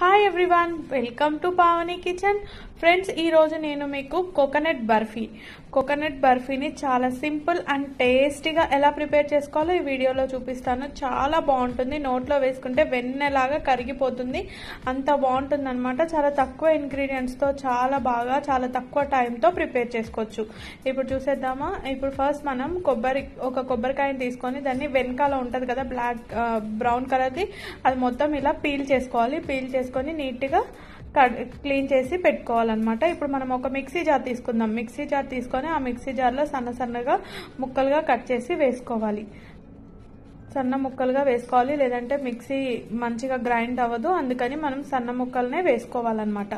hi everyone welcome to Pavani kitchen friends ఈరోజు నేను మీకు కోకోనట్ బర్ఫీ కోకోనట్ బర్ఫీని చాలా సింపుల్ అండ్ టేస్టీగా ఎలా ప్రిపేర్ చేసుకోవాలో ఈ వీడియోలో చూపిస్తాను చాలా బాగుంటుంది నోట్లో వేసుకుంటే వెన్నెలాగా కరిగిపోతుంది అంత బాగుంటుంది అనమాట చాలా తక్కువ ఇంగ్రీడియంట్స్తో చాలా బాగా చాలా తక్కువ టైంతో ప్రిపేర్ చేసుకోవచ్చు ఇప్పుడు చూసేద్దామా ఇప్పుడు ఫస్ట్ మనం కొబ్బరి ఒక కొబ్బరికాయని తీసుకొని దాన్ని వెనకాల ఉంటుంది కదా బ్లాక్ బ్రౌన్ కలర్ది అది మొత్తం ఇలా పీల్ చేసుకోవాలి పీల్ చేసుకొని నీట్గా కట్ క్లీన్ చేసి పెట్టుకోవాలన్నమాట ఇప్పుడు మనం ఒక మిక్సీ జార్ తీసుకుందాం మిక్సీ జార్ తీసుకొని ఆ మిక్సీ జార్లో సన్న సన్నగా ముక్కలుగా కట్ చేసి వేసుకోవాలి సన్న ముక్కలుగా వేసుకోవాలి లేదంటే మిక్సీ మంచిగా గ్రైండ్ అవ్వదు అందుకని మనం సన్న ముక్కలనే వేసుకోవాలన్నమాట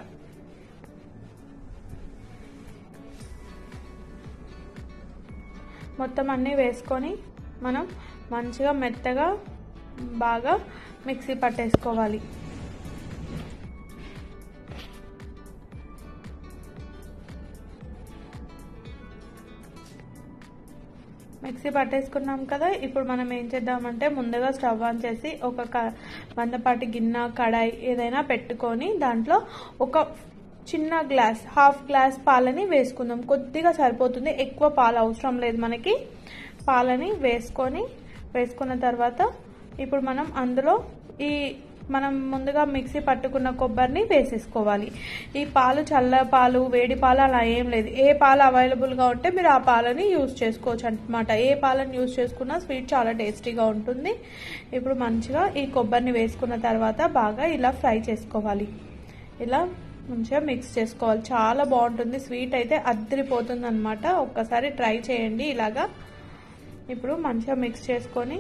మొత్తం అన్నీ వేసుకొని మనం మంచిగా మెత్తగా బాగా మిక్సీ పట్టేసుకోవాలి మిక్సీ పట్టేసుకున్నాం కదా ఇప్పుడు మనం ఏం చేద్దామంటే ముందుగా స్టవ్ ఆన్ చేసి ఒక మందపాటి గిన్నె కడాయి ఏదైనా పెట్టుకొని దాంట్లో ఒక చిన్న గ్లాస్ హాఫ్ గ్లాస్ పాలని వేసుకుందాం కొద్దిగా సరిపోతుంది ఎక్కువ పాలు అవసరం లేదు మనకి పాలని వేసుకొని వేసుకున్న తర్వాత ఇప్పుడు మనం అందులో ఈ మనం ముందుగా మిక్సీ పట్టుకున్న కొబ్బరిని వేసేసుకోవాలి ఈ పాలు చల్ల పాలు వేడి పాలు అలా ఏం లేదు ఏ పాలు అవైలబుల్గా ఉంటే మీరు ఆ పాలని యూజ్ చేసుకోవచ్చు అనమాట ఏ పాలను యూజ్ చేసుకున్నా స్వీట్ చాలా టేస్టీగా ఉంటుంది ఇప్పుడు మంచిగా ఈ కొబ్బరిని వేసుకున్న తర్వాత బాగా ఇలా ఫ్రై చేసుకోవాలి ఇలా మంచిగా మిక్స్ చేసుకోవాలి చాలా బాగుంటుంది స్వీట్ అయితే అద్దరిపోతుంది అనమాట ఒక్కసారి ట్రై చేయండి ఇలాగా ఇప్పుడు మంచిగా మిక్స్ చేసుకొని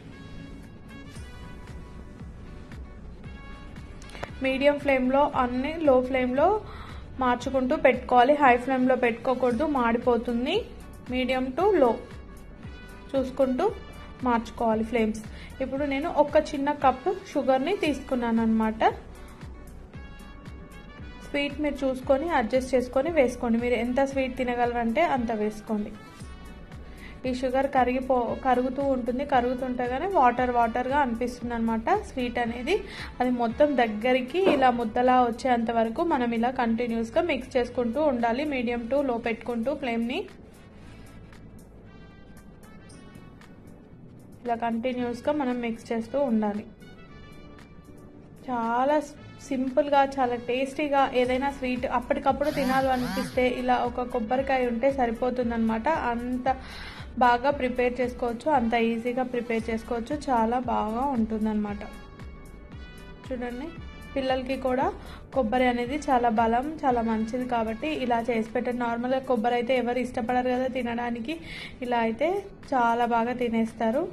మీడియం ఫ్లేమ్లో అన్ని లో ఫ్లేమ్లో మార్చుకుంటూ పెట్టుకోవాలి హై ఫ్లేమ్లో పెట్టుకోకూడదు మాడిపోతుంది మీడియం టు లో చూసుకుంటూ మార్చుకోవాలి ఫ్లేమ్స్ ఇప్పుడు నేను ఒక చిన్న కప్పు షుగర్ని తీసుకున్నాను అనమాట స్వీట్ మీరు చూసుకొని అడ్జస్ట్ చేసుకొని వేసుకోండి మీరు ఎంత స్వీట్ తినగలరంటే అంత వేసుకోండి ఈ షుగర్ కరిగిపో కరుగుతూ ఉంటుంది కరుగుతుంటే కానీ వాటర్ వాటర్గా అనిపిస్తుంది అనమాట స్వీట్ అనేది అది మొత్తం దగ్గరికి ఇలా ముద్దలా వచ్చేంత వరకు మనం ఇలా కంటిన్యూస్గా మిక్స్ చేసుకుంటూ ఉండాలి మీడియం టు లో పెట్టుకుంటూ ఫ్లేమ్ని ఇలా కంటిన్యూస్గా మనం మిక్స్ చేస్తూ ఉండాలి చాలా సింపుల్గా చాలా టేస్టీగా ఏదైనా స్వీట్ అప్పటికప్పుడు తినాలనిపిస్తే ఇలా ఒక కొబ్బరికాయ ఉంటే సరిపోతుందన్నమాట అంత బాగా ప్రిపేర్ చేసుకోవచ్చు అంత ఈజీగా ప్రిపేర్ చేసుకోవచ్చు చాలా బాగా ఉంటుందన్నమాట చూడండి పిల్లలకి కూడా కొబ్బరి అనేది చాలా బలం చాలా మంచిది కాబట్టి ఇలా చేసి పెట్టండి నార్మల్గా కొబ్బరి అయితే ఎవరు ఇష్టపడరు కదా తినడానికి ఇలా అయితే చాలా బాగా తినేస్తారు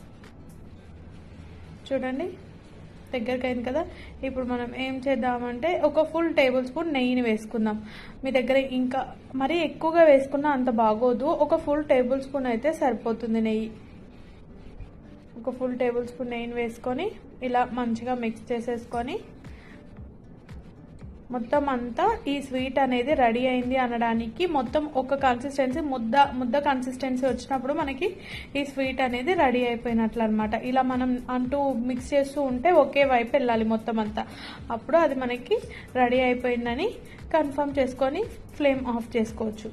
చూడండి దగ్గరికి అయింది కదా ఇప్పుడు మనం ఏం చేద్దామంటే ఒక ఫుల్ టేబుల్ స్పూన్ నెయ్యిని వేసుకుందాం మీ దగ్గర ఇంకా మరీ ఎక్కువగా వేసుకున్నా అంత బాగోదు ఒక ఫుల్ టేబుల్ స్పూన్ అయితే సరిపోతుంది నెయ్యి ఒక ఫుల్ టేబుల్ స్పూన్ నెయ్యిని వేసుకొని ఇలా మంచిగా మిక్స్ చేసేసుకొని మొత్తం అంతా ఈ స్వీట్ అనేది రెడీ అయింది అనడానికి మొత్తం ఒక కన్సిస్టెన్సీ ముద్ద ముద్ద కన్సిస్టెన్సీ వచ్చినప్పుడు మనకి ఈ స్వీట్ అనేది రెడీ అయిపోయినట్లు అనమాట ఇలా మనం అంటూ మిక్స్ చేస్తూ ఉంటే ఒకే వైపు వెళ్ళాలి మొత్తం అంతా అప్పుడు అది మనకి రెడీ అయిపోయిందని కన్ఫర్మ్ చేసుకొని ఫ్లేమ్ ఆఫ్ చేసుకోవచ్చు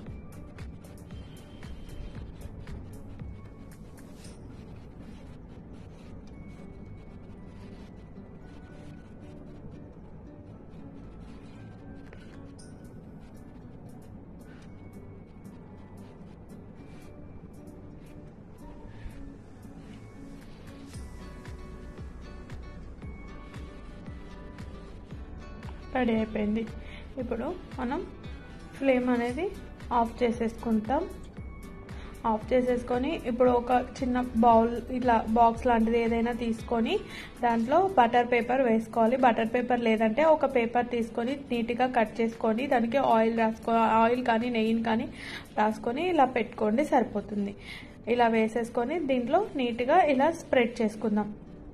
రెడీ అయిపోయింది ఇప్పుడు మనం ఫ్లేమ్ అనేది ఆఫ్ చేసేసుకుంటాం ఆఫ్ చేసేసుకొని ఇప్పుడు ఒక చిన్న బౌల్ ఇట్లా బాక్స్ లాంటిది ఏదైనా తీసుకొని దాంట్లో బటర్ పేపర్ వేసుకోవాలి బటర్ పేపర్ లేదంటే ఒక పేపర్ తీసుకొని నీట్గా కట్ చేసుకొని దానికి ఆయిల్ రాసుకో ఆయిల్ కానీ నెయ్యిని కానీ రాసుకొని ఇలా పెట్టుకోండి సరిపోతుంది ఇలా వేసేసుకొని దీంట్లో నీట్గా ఇలా స్ప్రెడ్ చేసుకుందాం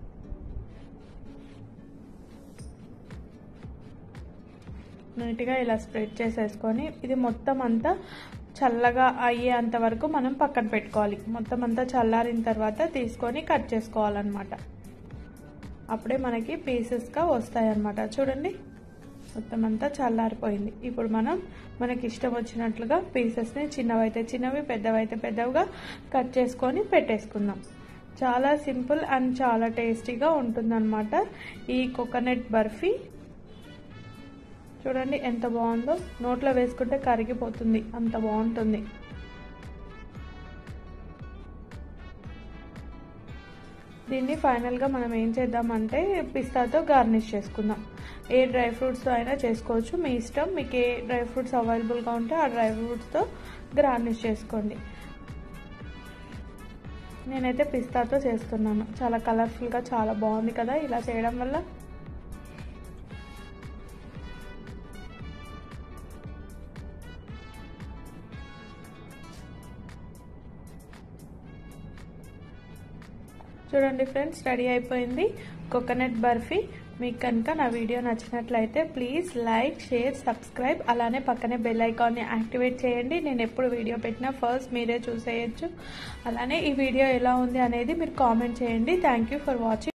నీట్గా ఇలా స్ప్రెడ్ చేసేసుకొని ఇది మొత్తం అంతా చల్లగా అయ్యేంత వరకు మనం పక్కన పెట్టుకోవాలి మొత్తం అంతా చల్లారిన తర్వాత తీసుకొని కట్ చేసుకోవాలన్నమాట అప్పుడే మనకి పీసెస్గా వస్తాయి అన్నమాట చూడండి మొత్తం అంతా చల్లారిపోయింది ఇప్పుడు మనం మనకి ఇష్టం వచ్చినట్లుగా పీసెస్ని చిన్నవైతే చిన్నవి పెద్దవైతే పెద్దవిగా కట్ చేసుకొని పెట్టేసుకుందాం చాలా సింపుల్ అండ్ చాలా టేస్టీగా ఉంటుందన్నమాట ఈ కోకోనట్ బర్ఫీ చూడండి ఎంత బాగుందో నోట్లో వేసుకుంటే కరిగిపోతుంది అంత బాగుంటుంది దీన్ని ఫైనల్గా మనం ఏం చేద్దామంటే పిస్తాతో గార్నిష్ చేసుకుందాం ఏ డ్రై ఫ్రూట్స్తో అయినా చేసుకోవచ్చు మీ ఇష్టం మీకు ఏ డ్రై ఫ్రూట్స్ అవైలబుల్గా ఉంటే ఆ డ్రై ఫ్రూట్స్తో గార్నిష్ చేసుకోండి నేనైతే పిస్తాతో చేస్తున్నాను చాలా కలర్ఫుల్గా చాలా బాగుంది కదా ఇలా చేయడం వల్ల చూడండి ఫ్రెండ్స్ రెడీ అయిపోయింది కోకోనట్ బర్ఫీ మీకు కనుక నా వీడియో నచ్చినట్లయితే ప్లీజ్ లైక్ షేర్ సబ్స్క్రైబ్ అలానే పక్కనే బెల్ ఐకాన్ని యాక్టివేట్ చేయండి నేను ఎప్పుడు వీడియో పెట్టినా ఫస్ట్ మీరే చూసేయచ్చు అలానే ఈ వీడియో ఎలా ఉంది అనేది మీరు కామెంట్ చేయండి థ్యాంక్ ఫర్ వాచింగ్